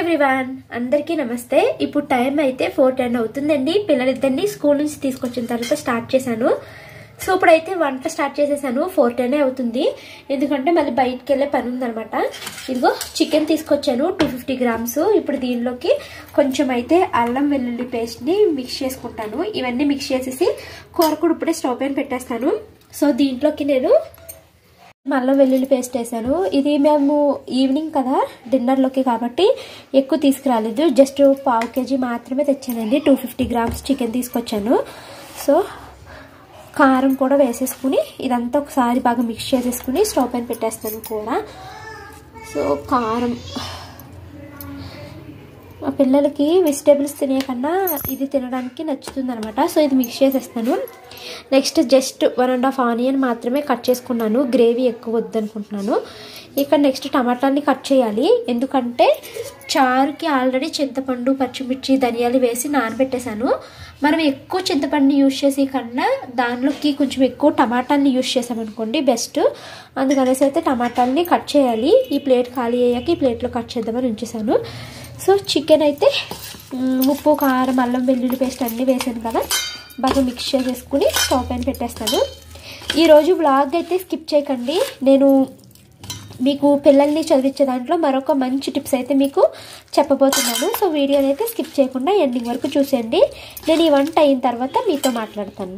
everyone అందరికీ నమస్తే ఇప్పుడు టైం అయితే ఫోర్ టెన్ అవుతుందండి పిల్లలిద్దరిని స్కూల్ నుంచి తీసుకొచ్చిన తర్వాత స్టార్ట్ చేశాను సో ఇప్పుడైతే వంట స్టార్ట్ చేసేసాను ఫోర్ టెన్ అవుతుంది ఎందుకంటే మళ్ళీ బయటికి వెళ్ళే పని ఉందనమాట ఇదిగో చికెన్ తీసుకొచ్చాను టూ ఫిఫ్టీ గ్రామ్స్ ఇప్పుడు దీనిలోకి కొంచెం అయితే అల్లం వెల్లుల్లి పేస్ట్ని మిక్స్ చేసుకుంటాను ఇవన్నీ మిక్స్ చేసేసి కూర కూడా ఇప్పుడే స్టవ్ పైన పెట్టేస్తాను సో దీంట్లోకి నేను అల్లం వెల్లుల్లి పేస్ట్ వేసాను ఇది మేము ఈవినింగ్ కదా డిన్నర్లోకి కాబట్టి ఎక్కువ తీసుకురాలేదు జస్ట్ పావు కేజీ మాత్రమే తెచ్చానండి టూ ఫిఫ్టీ గ్రామ్స్ చికెన్ తీసుకొచ్చాను సో కారం కూడా వేసేసుకుని ఇదంతా ఒకసారి బాగా మిక్స్ చేసేసుకుని స్టవ్ పైన పెట్టేస్తాను కూడా సో కారం మా పిల్లలకి వెజిటేబుల్స్ తినే కన్నా ఇది తినడానికి నచ్చుతుంది అనమాట సో ఇది మిక్స్ చేసేస్తాను next just one and half onion మాత్రమే కట్ చేసుకున్నాను గ్రేవీ ఎక్కువ వద్దనుకుంటున్నాను ఇక్కడ నెక్స్ట్ టమాటాని కట్ చేయాలి ఎందుకంటే చారుకి ఆల్రెడీ చింతపండు పచ్చిమిర్చి ధనియాలు వేసి నానబెట్టేశాను మనం ఎక్కువ చింతపండుని యూజ్ చేసి కన్నా దానిలోకి కొంచెం ఎక్కువ టమాటాలని యూజ్ చేసామనుకోండి బెస్ట్ అందుకనేసి అయితే టమాటాలని కట్ చేయాలి ఈ ప్లేట్ ఖాళీ అయ్యాక ఈ ప్లేట్లో కట్ చేద్దామని ఉంచేసాను సో చికెన్ అయితే ఉప్పు కారం అల్లం వెల్లుల్లి పేస్ట్ అన్నీ వేసాను కదా బాగా మిక్స్ చేసేసుకుని స్టవ్ పైన పెట్టేస్తాను ఈరోజు బ్లాగ్ అయితే స్కిప్ చేయకండి నేను మీకు పిల్లల్ని చదివించే దాంట్లో మరొక మంచి టిప్స్ అయితే మీకు చెప్పబోతున్నాను సో వీడియోని అయితే స్కిప్ చేయకుండా ఎండింగ్ వరకు చూసేయండి నేను ఈ వంట అయిన తర్వాత మీతో మాట్లాడతాను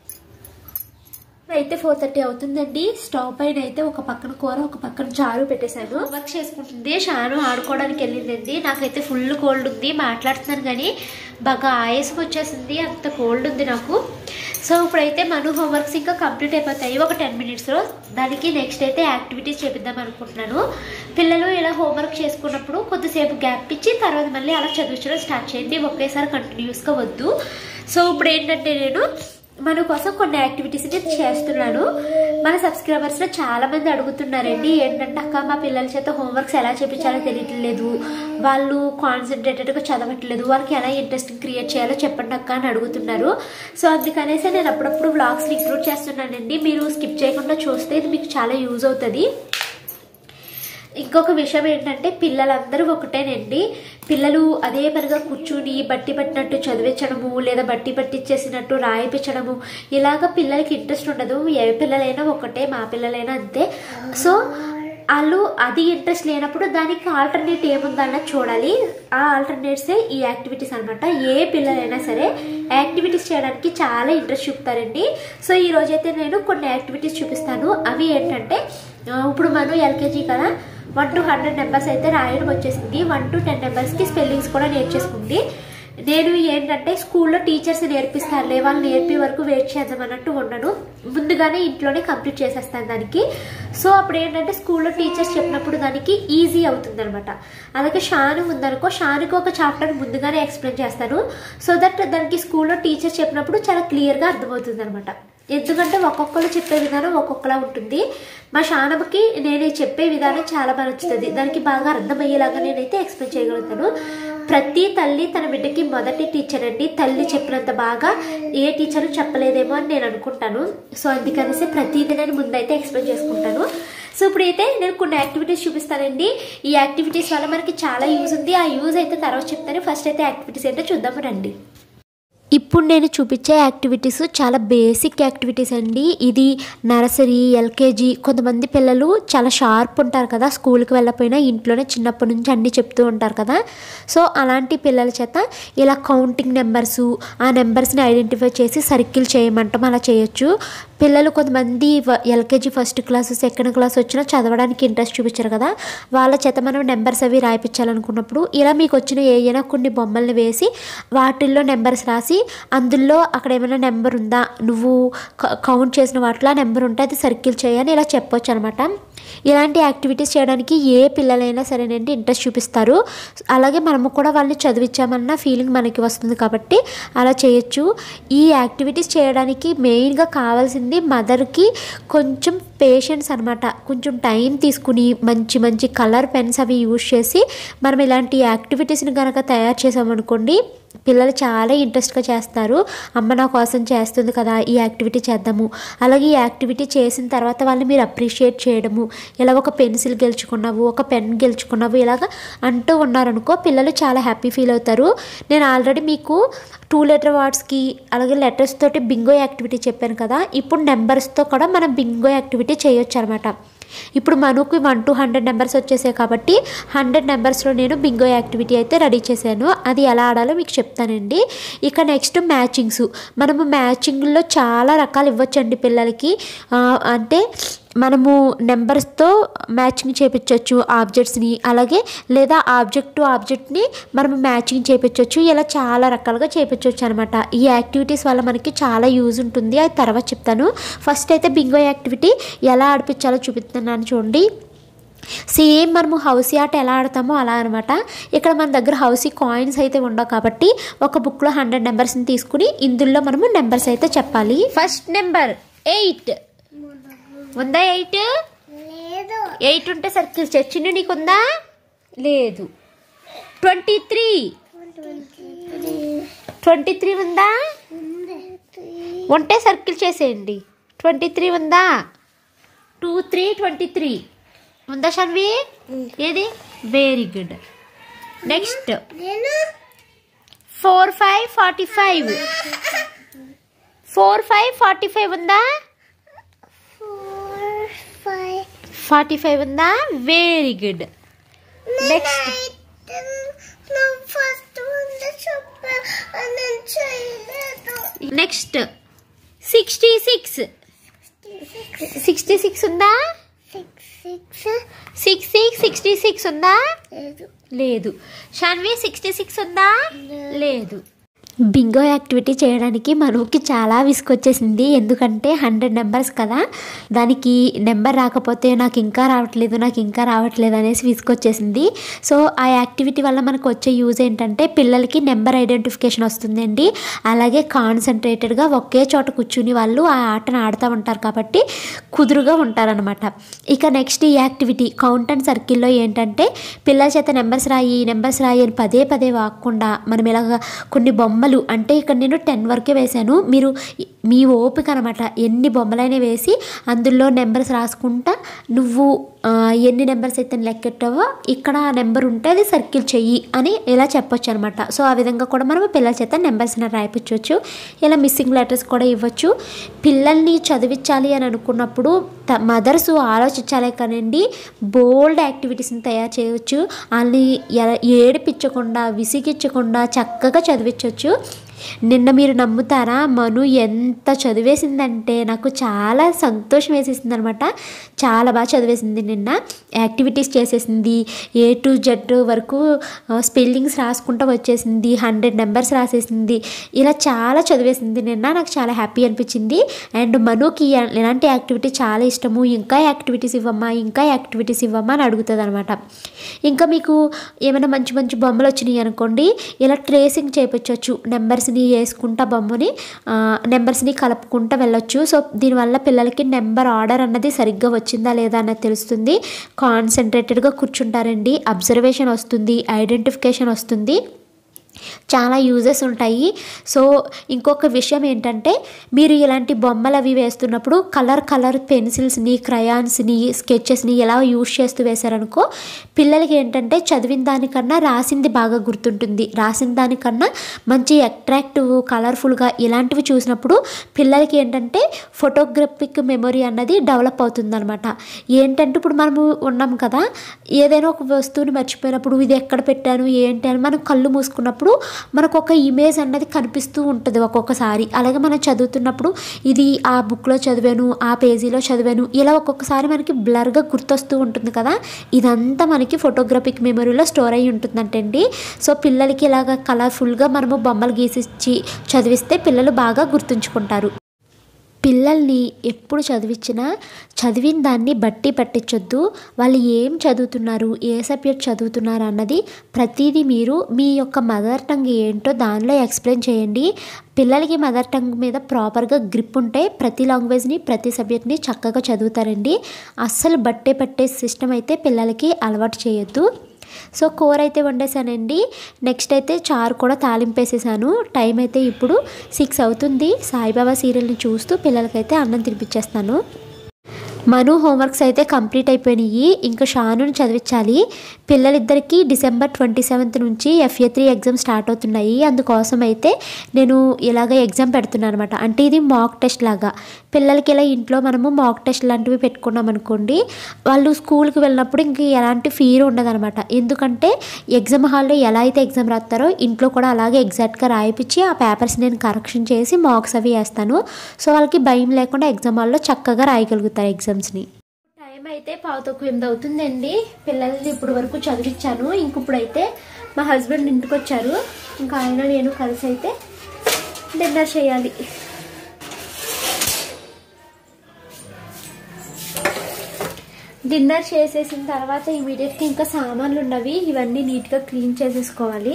అయితే ఫోర్ థర్టీ అవుతుందండి స్టవ్ పైన అయితే ఒక పక్కన కూర ఒక పక్కన చారు పెట్టేశాను వర్క్ చేసుకుంటుంది షాను ఆడుకోవడానికి వెళ్ళిందండి నాకైతే ఫుల్ కోల్డ్ ఉంది మాట్లాడుతున్నాను కానీ బాగా ఆయాసం వచ్చేసింది అంత కోల్డ్ ఉంది నాకు సో ఇప్పుడైతే మను హోంవర్క్స్ ఇంకా కంప్లీట్ అయిపోతాయి ఒక టెన్ మినిట్స్లో దానికి నెక్స్ట్ అయితే యాక్టివిటీస్ చేపిద్దాం అనుకుంటున్నాను పిల్లలు ఇలా హోంవర్క్ చేసుకున్నప్పుడు కొద్దిసేపు గ్యాప్ ఇచ్చి తర్వాత మళ్ళీ అలా చదివించడం స్టార్ట్ చేయండి ఒకేసారి కంటిన్యూస్గా వద్దు సో ఇప్పుడు ఏంటంటే నేను మన కోసం కొన్ని యాక్టివిటీస్ని చేస్తున్నాను మన సబ్స్క్రైబర్స్లో చాలా మంది అడుగుతున్నారండి ఏంటంటే అక్క మా పిల్లల చేత హోంవర్క్స్ ఎలా చేపించాలో తెలియట్లేదు వాళ్ళు కాన్సన్ట్రేటెడ్గా చదవట్లేదు వాళ్ళకి ఎలా ఇంట్రెస్ట్ క్రియేట్ చేయాలో చెప్పండి అక్క అని అడుగుతున్నారు సో అందుకనేసి నేను అప్పుడప్పుడు వ్లాగ్స్ని ఇంక్లూడ్ చేస్తున్నానండి మీరు స్కిప్ చేయకుండా చూస్తే ఇది మీకు చాలా యూజ్ అవుతుంది ఇంకొక విషయం ఏంటంటే పిల్లలందరూ ఒకటేనండి పిల్లలు అదే పనిగా కూర్చుని బట్టి పట్టినట్టు చదివించడము లేదా బట్టి పట్టించేసినట్టు రాయిపించడము ఇలాగ పిల్లలకి ఇంట్రెస్ట్ ఉండదు ఏ పిల్లలైనా ఒకటే మా పిల్లలైనా అంతే సో వాళ్ళు అది ఇంట్రెస్ట్ లేనప్పుడు దానికి ఆల్టర్నేట్ ఏముందన్నది చూడాలి ఆ ఆల్టర్నేట్సే ఈ యాక్టివిటీస్ అనమాట ఏ పిల్లలైనా సరే యాక్టివిటీస్ చేయడానికి చాలా ఇంట్రెస్ట్ చూపుతారండి సో ఈ రోజైతే నేను కొన్ని యాక్టివిటీస్ చూపిస్తాను అవి ఏంటంటే ఇప్పుడు మనం ఎల్కేజీ కదా వన్ టు హండ్రెడ్ నెంబర్స్ అయితే రాయడం వచ్చేసింది వన్ టు టెన్ నెంబర్స్కి స్పెల్లింగ్స్ కూడా నేర్చేసుకుంది నేను ఏంటంటే స్కూల్లో టీచర్స్ నేర్పిస్తారులే వాళ్ళు నేర్పే వరకు వెయిట్ చేద్దాం అన్నట్టు ఉండను ముందుగానే ఇంట్లోనే కంప్లీట్ చేసేస్తాను దానికి సో అప్పుడు ఏంటంటే స్కూల్లో టీచర్స్ చెప్పినప్పుడు దానికి ఈజీ అవుతుంది అనమాట అలాగే షాను ఉందనుకో షానుకి ఒక చాప్టర్ ముందుగానే ఎక్స్ప్లెయిన్ చేస్తాను సో దట్ దానికి స్కూల్లో టీచర్స్ చెప్పినప్పుడు చాలా క్లియర్గా అర్థమవుతుంది అనమాట ఎందుకంటే ఒక్కొక్కరు చెప్పే విధానం ఒక్కొక్కలా ఉంటుంది మా షానబకి నేను చెప్పే విధానం చాలా బాగా నచ్చుతుంది దానికి బాగా అర్థమయ్యేలాగా నేనైతే ఎక్స్ప్లెయిన్ చేయగలుగుతాను ప్రతి తల్లి తన బిడ్డకి మొదటి టీచర్ అండి తల్లి చెప్పినంత బాగా ఏ టీచరు చెప్పలేదేమో అని నేను అనుకుంటాను సో అందుకనేసి ప్రతిదీ నేను ముందైతే ఎక్స్ప్లెయిన్ చేసుకుంటాను సో ఇప్పుడైతే నేను కొన్ని యాక్టివిటీస్ చూపిస్తానండి ఈ యాక్టివిటీస్ వల్ల మనకి చాలా యూజ్ ఉంది ఆ యూజ్ అయితే తర్వాత చెప్తాను ఫస్ట్ అయితే యాక్టివిటీస్ ఏంటో చూద్దాము రండి ఇప్పుడు నేను చూపించే యాక్టివిటీస్ చాలా బేసిక్ యాక్టివిటీస్ అండి ఇది నర్సరీ ఎల్కేజీ కొంతమంది పిల్లలు చాలా షార్ప్ ఉంటారు కదా స్కూల్కి వెళ్ళకపోయినా ఇంట్లోనే చిన్నప్పటి నుంచి అన్నీ చెప్తూ ఉంటారు కదా సో అలాంటి పిల్లల చేత ఇలా కౌంటింగ్ నెంబర్స్ ఆ నెంబర్స్ని ఐడెంటిఫై చేసి సర్కిల్ చేయమంటాం అలా చేయొచ్చు పిల్లలు కొంతమంది LKG first class second class వచ్చినా చదవడానికి ఇంట్రెస్ట్ చూపించారు కదా వాళ్ళ చేత మనం నెంబర్స్ అవి రాయిపించాలనుకున్నప్పుడు ఇలా మీకు వచ్చిన ఏదైనా కొన్ని బొమ్మల్ని వేసి వాటిల్లో నెంబర్స్ రాసి అందులో అక్కడ ఏమైనా నెంబర్ ఉందా నువ్వు కౌంట్ చేసిన వాటిలో నెంబర్ ఉంటే అది సర్కిల్ చేయని ఇలా చెప్పొచ్చు అనమాట ఇలాంటి యాక్టివిటీస్ చేయడానికి ఏ పిల్లలైనా సరేనండి ఇంట్రెస్ట్ చూపిస్తారు అలాగే మనము కూడా వాళ్ళని చదివించామన్న ఫీలింగ్ మనకి వస్తుంది కాబట్టి అలా చేయొచ్చు ఈ యాక్టివిటీస్ చేయడానికి మెయిన్గా కావాల్సింది మదర్కి కొంచెం పేషెన్స్ అనమాట కొంచెం టైం తీసుకుని మంచి మంచి కలర్ పెన్స్ అవి యూజ్ చేసి మనం ఇలాంటి యాక్టివిటీస్ని కనుక తయారు చేసామనుకోండి పిల్లలు చాలా ఇంట్రెస్ట్గా చేస్తారు అమ్మ నా కోసం చేస్తుంది కదా ఈ యాక్టివిటీ చేద్దాము అలాగే ఈ యాక్టివిటీ చేసిన తర్వాత వాళ్ళని మీరు అప్రిషియేట్ చేయడము ఇలా ఒక పెన్సిల్ గెలుచుకున్నావు ఒక పెన్ గెలుచుకున్నావు ఇలాగ అంటూ ఉన్నారనుకో పిల్లలు చాలా హ్యాపీ ఫీల్ అవుతారు నేను ఆల్రెడీ మీకు టూ లెటర్ వర్డ్స్కి అలాగే లెటర్స్ తోటి బింగో యాక్టివిటీ చెప్పాను కదా ఇప్పుడు నెంబర్స్తో కూడా మనం బింగో యాక్టివిటీ చేయొచ్చు అనమాట ఇప్పుడు మనకు వన్ టు హండ్రెడ్ నెంబర్స్ వచ్చేసాయి కాబట్టి హండ్రెడ్ నెంబర్స్లో నేను బింగో యాక్టివిటీ అయితే రెడీ చేశాను అది ఎలా ఆడాలో మీకు చెప్తానండి ఇక నెక్స్ట్ మ్యాచింగ్స్ మనము మ్యాచింగ్లో చాలా రకాలు ఇవ్వచ్చండి పిల్లలకి ఆ, అంటే మనము నెంబర్స్తో మ్యాచింగ్ చేపించవచ్చు ఆబ్జెక్ట్స్ని అలాగే లేదా ఆబ్జెక్ట్ టు ఆబ్జెక్ట్ని మనం మ్యాచింగ్ చేపించవచ్చు ఇలా చాలా రకాలుగా చేపించవచ్చు అనమాట ఈ యాక్టివిటీస్ వల్ల మనకి చాలా యూజ్ ఉంటుంది అది తర్వాత చెప్తాను ఫస్ట్ అయితే బింగో యాక్టివిటీ ఎలా ఆడిపించాలో చూపిస్తున్నాను చూడండి సేమ్ మనము హౌసీ ఆట ఎలా ఆడతామో అలా అనమాట ఇక్కడ మన దగ్గర హౌసీ కాయిన్స్ అయితే ఉండవు కాబట్టి ఒక బుక్లో హండ్రెడ్ నెంబర్స్ని తీసుకుని ఇందులో మనము నెంబర్స్ అయితే చెప్పాలి ఫస్ట్ నెంబర్ ఎయిట్ ఉందా ఎయిట్ లేదు ఎయిట్ ఉంటే సర్కిల్ చచ్చిండు నీకుందా లేదు ట్వంటీ త్రీ ట్వంటీ త్రీ ఉందా ఉంటే సర్కిల్ చేసేయండి ట్వంటీ త్రీ ఉందా టూ త్రీ ట్వంటీ త్రీ ఉందా షన్వి ఏది వెరీ గుడ్ నెక్స్ట్ నేను four five forty five four five forty five ఉందా ఫోర్ ఫైవ్ ఫార్టీ ఫైవ్ ఉందా వెరీ గుడ్ నెక్స్ట్ నువ్వు ఫస్ట్ ముందు చెప్పా నేను చేయలేదు next sixty six sixty six ఉందా six six six six sixty six ఉందా లేదు లేదు షాన్వి సిక్స్టీ సిక్స్ ఉందా లేదు బింగో యాక్టివిటీ చేయడానికి మనకి చాలా విసుకొచ్చేసింది ఎందుకంటే హండ్రెడ్ నెంబర్స్ కదా దానికి నెంబర్ రాకపోతే నాకు ఇంకా రావట్లేదు నాకు ఇంకా రావట్లేదు అనేసి విసుకొచ్చేసింది సో ఆ యాక్టివిటీ వల్ల మనకు వచ్చే యూజ్ ఏంటంటే పిల్లలకి నెంబర్ ఐడెంటిఫికేషన్ వస్తుందండి అలాగే కాన్సన్ట్రేటెడ్గా ఒకే చోట కూర్చుని వాళ్ళు ఆ ఆటను ఆడుతూ ఉంటారు కాబట్టి కుదురుగా ఉంటారనమాట ఇక నెక్స్ట్ ఈ యాక్టివిటీ కౌంట్ అండ్ సర్కిల్లో ఏంటంటే పిల్లల చేత నెంబర్స్ రాయి నెంబర్స్ రాయి అని పదే పదే వాక్కుండా మనం ఇలాగ కొన్ని బొమ్మలు అంటే ఇక్కడ నేను టెన్ వరకే వేశాను మీరు మీ ఓపిక అనమాట ఎన్ని బొమ్మలైనా వేసి అందులో నెంబర్స్ రాసుకుంటా నువ్వు ఆ, ఎన్ని నెంబర్స్ అయితే లెక్కెట్టావో ఇక్కడ ఆ నెంబర్ ఉంటే అది సర్కిల్ చెయ్యి అని ఇలా చెప్పొచ్చు అనమాట సో ఆ విధంగా కూడా మనం పిల్లల చేత నెంబర్స్ని రాయిపించవచ్చు ఇలా మిస్సింగ్ లెటర్స్ కూడా ఇవ్వచ్చు పిల్లల్ని చదివించాలి అని అనుకున్నప్పుడు త మదర్స్ ఆలోచించాలే కానండి బోల్డ్ యాక్టివిటీస్ని తయారు చేయవచ్చు వాళ్ళని ఎ- ఏడిపించకుండా విసిగించకుండా చక్కగా చదివించవచ్చు నిన్న మీరు నమ్ముతారా మను ఎంత చదివేసిందంటే నాకు చాలా సంతోషం వేసేసింది అనమాట చాలా బాగా చదివేసింది నిన్న యాక్టివిటీస్ చేసేసింది ఏ టు జెడ్ వరకు స్పెల్లింగ్స్ రాసుకుంటూ వచ్చేసింది హండ్రెడ్ నెంబర్స్ రాసేసింది ఇలా చాలా చదివేసింది నిన్న నాకు చాలా హ్యాపీ అనిపించింది అండ్ మనుకి ఇలాంటి యాక్టివిటీ చాలా ఇష్టము ఇంకా యాక్టివిటీస్ ఇవ్వమ్మా ఇంకా యాక్టివిటీస్ ఇవ్వమ్మా అని అడుగుతుంది అనమాట ఇంకా మీకు ఏమైనా మంచి మంచి బొమ్మలు వచ్చినాయి అనుకోండి ఇలా ట్రేసింగ్ చేయించవచ్చు నెంబర్స్ని వేసుకుంటా బొమ్మని ఆ, నెంబర్స్ని కలుపుకుంటూ వెళ్ళొచ్చు సో దీనివల్ల పిల్లలకి నెంబర్ ఆర్డర్ అన్నది సరిగ్గా వచ్చిందా లేదా అన్నది తెలుస్తుంది కాన్సన్ట్రేటెడ్గా కూర్చుంటారండి అబ్జర్వేషన్ వస్తుంది ఐడెంటిఫికేషన్ వస్తుంది చాలా యూజెస్ ఉంటాయి సో ఇంకొక విషయం ఏంటంటే మీరు ఇలాంటి బొమ్మలు అవి వేస్తున్నప్పుడు కలర్ కలర్ పెన్సిల్స్ని క్రయాన్స్ని స్కెచెస్ని ఎలా యూజ్ చేస్తూ వేశారనుకో పిల్లలకి ఏంటంటే చదివిన దానికన్నా రాసింది బాగా గుర్తుంటుంది రాసిన దానికన్నా మంచి అట్రాక్టివ్ కలర్ఫుల్గా ఇలాంటివి చూసినప్పుడు పిల్లలకి ఏంటంటే ఫోటోగ్రఫిక్ మెమొరీ అన్నది డెవలప్ అవుతుందన్నమాట ఏంటంటే ఇప్పుడు మనము ఉన్నాం కదా ఏదైనా ఒక వస్తువుని మర్చిపోయినప్పుడు ఇది ఎక్కడ పెట్టాను ఏంటి అని మనం కళ్ళు మూసుకున్నప్పుడు మనకు ఒక ఇమేజ్ అన్నది కనిపిస్తూ ఉంటుంది ఒక్కొక్కసారి అలాగే మనం చదువుతున్నప్పుడు ఇది ఆ బుక్లో చదివాను ఆ పేజీలో చదివాను ఇలా ఒక్కొక్కసారి మనకి బ్లర్గా గుర్తొస్తూ ఉంటుంది కదా ఇదంతా మనకి ఫోటోగ్రఫిక్ మెమరీలో స్టోర్ అయి ఉంటుందంటండి సో పిల్లలకి ఇలాగ కలర్ఫుల్గా మనము బొమ్మలు గీసిచ్చి చదివిస్తే పిల్లలు బాగా గుర్తుంచుకుంటారు పిల్లల్ని ఎప్పుడు చదివించినా చదివిన దాన్ని బట్టి పట్టించొద్దు వాళ్ళు ఏం చదువుతున్నారు ఏ సబ్జెక్ట్ చదువుతున్నారు అన్నది ప్రతిదీ మీరు మీ యొక్క మదర్ టంగ్ ఏంటో దానిలో ఎక్స్ప్లెయిన్ చేయండి పిల్లలకి మదర్ టంగ్ మీద ప్రాపర్గా గ్రిప్ ఉంటే ప్రతి లాంగ్వేజ్ని ప్రతి సబ్జెక్ట్ని చక్కగా చదువుతారండి అస్సలు బట్టే పట్టే సిస్టమ్ అయితే పిల్లలకి అలవాటు చేయొద్దు సో కూర అయితే వండేసానండి నెక్స్ట్ అయితే చారు కూడా తాలింపేసేసాను టైం అయితే ఇప్పుడు సిక్స్ అవుతుంది సాయిబాబా సీరియల్ని చూస్తూ పిల్లలకైతే అన్నం తినిపించేస్తాను మను హోంవర్క్స్ అయితే కంప్లీట్ అయిపోయినాయి ఇంకా షానుని చదివించాలి పిల్లలిద్దరికీ డిసెంబర్ ట్వంటీ సెవెంత్ నుంచి ఎఫ్ఏ త్రీ ఎగ్జామ్ స్టార్ట్ అవుతున్నాయి అందుకోసం అయితే నేను ఇలాగ ఎగ్జామ్ పెడుతున్నాను అనమాట అంటే ఇది మాక్ టెస్ట్ లాగా పిల్లలకి ఇలా ఇంట్లో మనము మాక్ టెస్ట్ లాంటివి పెట్టుకున్నాం అనుకోండి వాళ్ళు స్కూల్కి వెళ్ళినప్పుడు ఇంక ఎలాంటి ఫీర్ ఉండదన్నమాట ఎందుకంటే ఎగ్జామ్ హాల్లో ఎలా అయితే ఎగ్జామ్ రాస్తారో ఇంట్లో కూడా అలాగే ఎగ్జాక్ట్గా రాయిపించి ఆ పేపర్స్ నేను కరెక్షన్ చేసి మాక్స్ అవి వేస్తాను సో వాళ్ళకి భయం లేకుండా ఎగ్జామ్ హాల్లో చక్కగా రాయగలుగుతారు ఎగ్జామ్స్ని టైం అయితే పావు తక్కువ ఎనిమిది అవుతుందండి పిల్లల్ని ఇప్పుడు వరకు చదివించాను ఇంక ఇప్పుడైతే మా హస్బెండ్ ఇంటికి వచ్చారు ఇంకా ఆయన నేను కలిసి అయితే డిన్నర్ చేయాలి డిన్నర్ చేసేసిన తర్వాత ఇమీడియట్గా ఇంకా సామాన్లు ఉన్నవి ఇవన్నీ నీట్గా క్లీన్ చేసేసుకోవాలి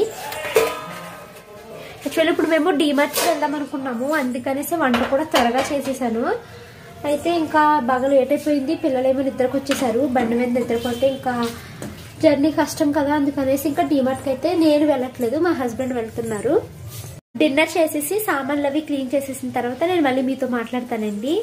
యాక్చువల్లీ ఇప్పుడు మేము డీమార్ట్కి వెళ్దాం అనుకున్నాము అందుకనేసి వంట కూడా త్వరగా చేసేసాను అయితే ఇంకా బాగా లేట్ అయిపోయింది పిల్లలేమో నిద్రకు వచ్చేసారు బండి మీద నిద్రపోతే ఇంకా జర్నీ కష్టం కదా అందుకనేసి ఇంకా డీమార్ట్కి అయితే నేను వెళ్ళట్లేదు మా హస్బెండ్ వెళ్తున్నారు డిన్నర్ చేసేసి సామాన్లు అవి క్లీన్ చేసేసిన తర్వాత నేను మళ్ళీ మీతో మాట్లాడతానండి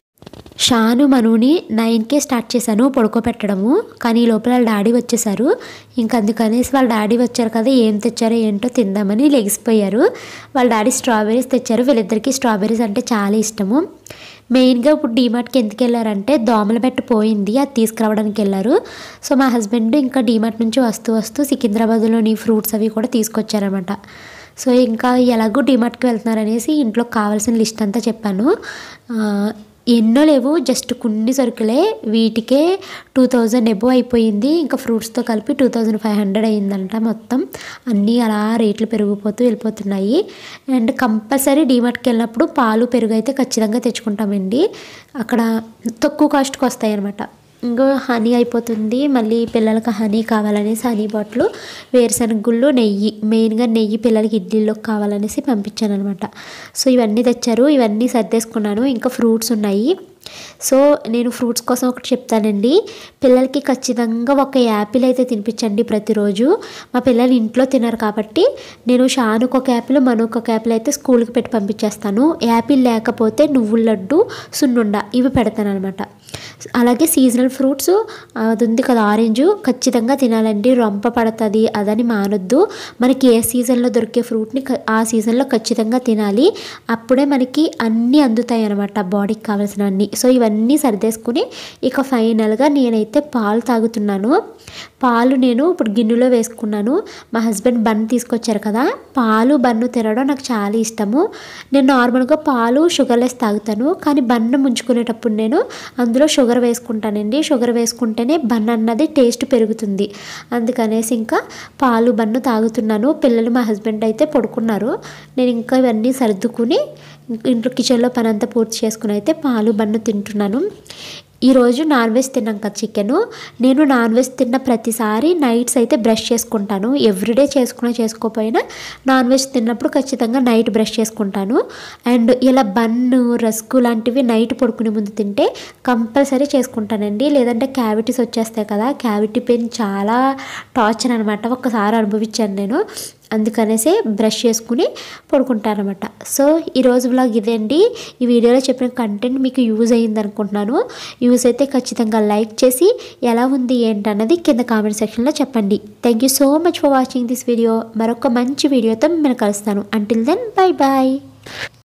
షాను మనుని నైన్కే స్టార్ట్ చేశాను పడుకోబెట్టడము కానీ ఈ లోపల వాళ్ళ డాడీ వచ్చేసారు ఇంక అందుకనేసి వాళ్ళ డాడీ వచ్చారు కదా ఏం తెచ్చారో ఏంటో తిందామని లెగిసిపోయారు వాళ్ళ డాడీ స్ట్రాబెర్రీస్ తెచ్చారు వీళ్ళిద్దరికి స్ట్రాబెర్రీస్ అంటే చాలా ఇష్టము మెయిన్గా ఇప్పుడు డీమార్ట్కి ఎందుకు వెళ్ళారంటే దోమల బెట్ట పోయింది అది తీసుకురావడానికి వెళ్ళారు సో మా హస్బెండ్ ఇంకా డీమార్ట్ నుంచి వస్తూ వస్తూ సికింద్రాబాద్లోని ఫ్రూట్స్ అవి కూడా తీసుకొచ్చారనమాట సో ఇంకా ఎలాగో డిమార్ట్కి వెళ్తున్నారనేసి ఇంట్లో కావాల్సిన లిస్ట్ అంతా చెప్పాను ఆ, ఎన్నో లేవు జస్ట్ కొన్ని సరుకులే వీటికే టూ థౌజండ్ ఎబో అయిపోయింది ఇంకా ఫ్రూట్స్తో కలిపి టూ థౌజండ్ ఫైవ్ హండ్రెడ్ అయిందంట మొత్తం అన్నీ అలా రేట్లు పెరిగిపోతూ వెళ్ళిపోతున్నాయి అండ్ కంపల్సరీ డీమార్ట్కి వెళ్ళినప్పుడు పాలు పెరుగు అయితే ఖచ్చితంగా తెచ్చుకుంటామండి అక్కడ తక్కువ కాస్ట్కి వస్తాయి అనమాట ఇంకో హనీ అయిపోతుంది మళ్ళీ పిల్లలకి హనీ కావాలనేసి హనీ బాటిల్ వేరుశనగ గుళ్ళు నెయ్యి మెయిన్గా నెయ్యి పిల్లలకి ఇడ్లీలోకి కావాలనేసి పంపించాను అనమాట సో ఇవన్నీ తెచ్చారు ఇవన్నీ సర్దేసుకున్నాను ఇంకా ఫ్రూట్స్ ఉన్నాయి సో నేను ఫ్రూట్స్ కోసం ఒకటి చెప్తానండి పిల్లలకి ఖచ్చితంగా ఒక యాపిల్ అయితే తినిపించండి ప్రతిరోజు మా పిల్లలు ఇంట్లో తినరు కాబట్టి నేను షానుకు ఒక యాపిల్ మనుకు ఒక యాపిల్ అయితే స్కూల్కి పెట్టి పంపించేస్తాను యాపిల్ లేకపోతే నువ్వుల లడ్డు సున్నుండ ఇవి పెడతాను అనమాట అలాగే సీజనల్ ఫ్రూట్స్ అది ఉంది కదా ఆరెంజ్ ఖచ్చితంగా తినాలండి రొంప పడుతుంది అదని మానొద్దు మనకి ఏ సీజన్లో దొరికే ఫ్రూట్ని క- ఆ సీజన్లో ఖచ్చితంగా తినాలి అప్పుడే మనకి అన్నీ అందుతాయి అనమాట బాడీకి కావాల్సిన అన్నీ సో ఇవన్నీ సర్దేసుకుని ఇక ఫైనల్గా నేనైతే పాలు తాగుతున్నాను పాలు నేను ఇప్పుడు గిన్నెలో వేసుకున్నాను మా హస్బెండ్ బన్ తీసుకొచ్చారు కదా పాలు బన్ను తినడం నాకు చాలా ఇష్టము నేను నార్మల్గా పాలు షుగర్లెస్ తాగుతాను కానీ బన్ను ముంచుకునేటప్పుడు నేను అందులో షుగర్ వేసుకుంటానండి షుగర్ వేసుకుంటేనే బన్ అన్నది టేస్ట్ పెరుగుతుంది అందుకనేసి ఇంకా పాలు బన్ను తాగుతున్నాను పిల్లలు మా హస్బెండ్ అయితే పడుకున్నారు నేను ఇంకా ఇవన్నీ సర్దుకుని ఇంట్లో కిచెన్లో పని అంతా పూర్తి చేసుకుని అయితే పాలు బన్ను తింటున్నాను ఈరోజు నాన్ వెజ్ తిన్నాం కదా చికెను నేను నాన్ వెజ్ తిన్న ప్రతిసారి నైట్స్ అయితే బ్రష్ చేసుకుంటాను ఎవ్రీడే చేసుకున్నా చేసుకోకపోయినా నాన్ వెజ్ తిన్నప్పుడు ఖచ్చితంగా నైట్ బ్రష్ చేసుకుంటాను అండ్ ఇలా బన్ను రస్కు లాంటివి నైట్ పడుకునే ముందు తింటే కంపల్సరీ చేసుకుంటానండి లేదంటే క్యావిటీస్ వచ్చేస్తాయి కదా క్యావిటీ పెయిన్ చాలా టార్చర్ అనమాట ఒక్కసారి అనుభవించాను నేను అందుకనేసి బ్రష్ చేసుకుని పడుకుంటాను అనమాట సో ఈరోజు బ్లాగ్ ఇదే అండి ఈ వీడియోలో చెప్పిన కంటెంట్ మీకు యూజ్ అయ్యింది అనుకుంటున్నాను యూజ్ అయితే ఖచ్చితంగా లైక్ చేసి ఎలా ఉంది ఏంటన్నది కింద కామెంట్ సెక్షన్లో చెప్పండి thank you so much for watching this video మరొక మంచి వీడియోతో మిమ్మల్ని కలుస్తాను అంటిల్ దెన్ బై బాయ్